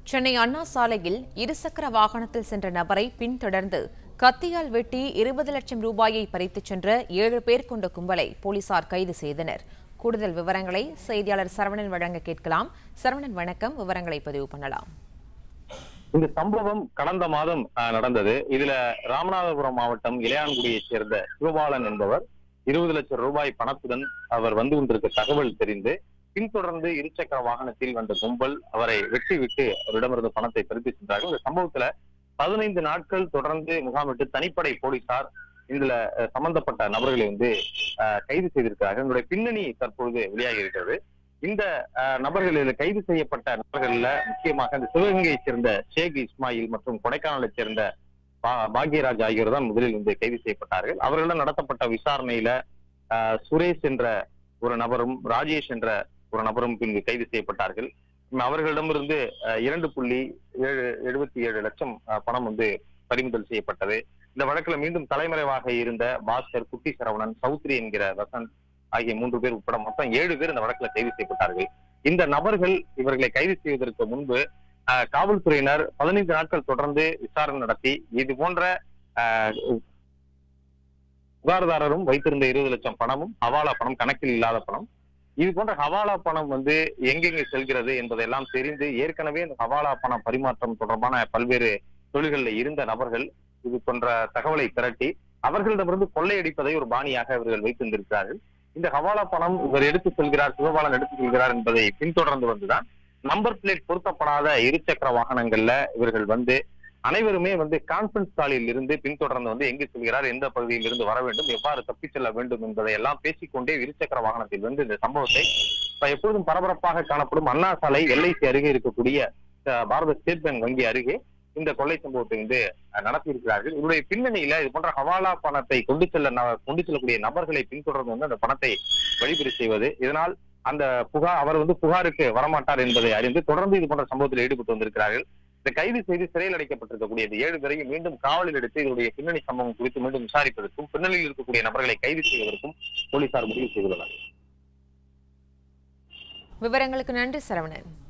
சென்னை அண்ணா சாலையில் இருசக்கர வாகனத்தில் சென்ற நபரை பின்தொடர்ந்து கத்தியால் வெட்டி இருபது லட்சம் ரூபாயை பறித்துச் சென்ற ஏழு பேர் கொண்ட கும்பலை போலீசார் கைது செய்தனர் கூடுதல் விவரங்களை செய்தியாளர் சரவணன் வழங்க கேட்கலாம் சரவணன் வணக்கம் விவரங்களை பதிவு பண்ணலாம் இந்த சம்பவம் கடந்த மாதம் அஹ், நடந்தது இதுல ராமநாதபுரம் மாவட்டம் இளையான்குடியைச் சேர்ந்த சிவபாலன் என்பவர் இருபது லட்சம் ரூபாய் பணத்துடன் அவர் வந்து கொண்டிருக்க தகவல் தெரிந்து பின்தொடர்ந்து இருசக்கர வாகனத்தில் வந்த கும்பல் அவரை வெட்டி விட்டு அவரிடமிருந்து பணத்தை பறித்து சென்றார்கள் இந்த சம்பவத்துல பதினைந்து நாட்கள் தொடர்ந்து முகாமிட்டு தனிப்படை போலீசார் இதுல அஹ், சம்பந்தப்பட்ட நபர்களை வந்து அஹ், கைது செய்திருக்கிறார்கள் இதனுடைய பின்னணி தற்பொழுது வெளியாகி இருக்கிறது இந்த அஹ், நபர்கள் இதில் கைது செய்யப்பட்ட நபர்கள்ல முக்கியமாக இந்த சிவகங்கையைச் சேர்ந்த ஷேக் இஸ்மாயில் மற்றும் கொடைக்கானலைச் சேர்ந்த பா- பாக்யராஜ் ஆகியோர் தான் முதலில் வந்து கைது செய்யப்பட்டார்கள் அவர்களிடம் நடத்தப்பட்ட விசாரணையில அஹ், சுரேஷ் என்ற ஒரு நபரும் ராஜேஷ் என்ற ஒரு நபரும் பின்பு கைது செய்யப்பட்டார்கள் உம், அவர்களிடமிருந்து அஹ், இரண்டு புள்ளி ஏழு எழுபத்தி ஏழு லட்சம் அஹ், பணம் வந்து பறிமுதல் செய்யப்பட்டது இந்த வழக்குல மீண்டும் தலைமறைவாக இருந்த பாஸ்கர் குட்டி சரவணன் சௌத்ரி என்கிற வசந்த் ஆகிய மூன்று பேர் உட்பட மொத்தம் ஏழு பேர் இந்த வழக்குல கைது செய்யப்பட்டார்கள் இந்த நபர்கள் இவர்களை கைது செய்வதற்கு முன்பு அஹ், காவல்துறையினர் பதினைந்து நாட்கள் தொடர்ந்து விசாரணை நடத்தி இது போன்ற அஹ், புகார்தாரரும் வைத்திருந்த இருபது லட்சம் பணமும் ஹவாலா பணம் கணக்கில் இல்லாத பணம் இது போன்ற ஹவாலா பணம் வந்து எங்கெங்கே செல்கிறது என்பதெல்லாம் தெரிந்து ஏற்கனவே இந்த ஹவாலா பணம் பரிமாற்றம் தொடர்பான பல்வேறு தொழில்களில் இருந்த நபர்கள் இது போன்ற தகவலை திரட்டி அவர்களிடமிருந்து கொள்ளையடிப்பதை ஒரு பாணியாக இவர்கள் வைத்திருந்திருக்கிறார்கள் இந்த ஹவாலா பணம் இவர் எடுத்து செல்கிறார் சிவபாலன் எடுத்து செல்கிறார் என்பதை பின்தொடர்ந்து வந்துதான் நம்பர் பிளேட் பொருத்தப்படாத இருசக்கர வாகனங்கள்ல இவர்கள் வந்து அனைவருமே வந்து கான்பரன்ஸ் காலில் இருந்து பின்தொடர்ந்து வந்து எங்கு செல்கிறார் எந்த பகுதியில் இருந்து வர வேண்டும் எவ்வாறு தப்பிச் செல்ல வேண்டும் என்பதை எல்லாம் பேசிக்கொண்டே இருசக்கர வாகனத்தில் வந்து இந்த சம்பவத்தை இப்ப எப்பொழுதும் பரபரப்பாக காணப்படும் அண்ணா சாலை எல்ஐசி அருகே இருக்கக்கூடிய அஹ், பாரத ஸ்டேட் பேங்க் வங்கி அருகே இந்த கொள்ளை சம்பவத்தை வந்து அஹ், நடத்தியிருக்கிறார்கள் இதனுடைய பின்னணியில இது போன்ற ஹவாலா பணத்தை கொண்டு செல்ல ந- கொண்டு செல்லக்கூடிய நபர்களை பின்தொடர்ந்து வந்து அந்த பணத்தை வழிபறி செய்வது இதனால் அந்த புகார் அவர் வந்து புகாருக்கு வரமாட்டார் என்பதை அறிந்து தொடர்ந்து இது போன்ற சம்பவத்தில் ஈடுபட்டு வந்திருக்கிறார்கள் இந்த கைது செய்து சிறையில் அடைக்கப்பட்டிருக்கக்கூடிய இந்த ஏழு பேரையும் மீண்டும் காவலில் எடுத்து இதனுடைய பின்னணி சம்பவம் குறித்து மீண்டும் விசாரிப்பதற்கும் பின்னணியில் இருக்கக்கூடிய நபர்களை கைது செய்வதற்கும் போலீசார் முடிவு செய்துள்ளனர் விவரங்களுக்கு நன்றி சரவணன்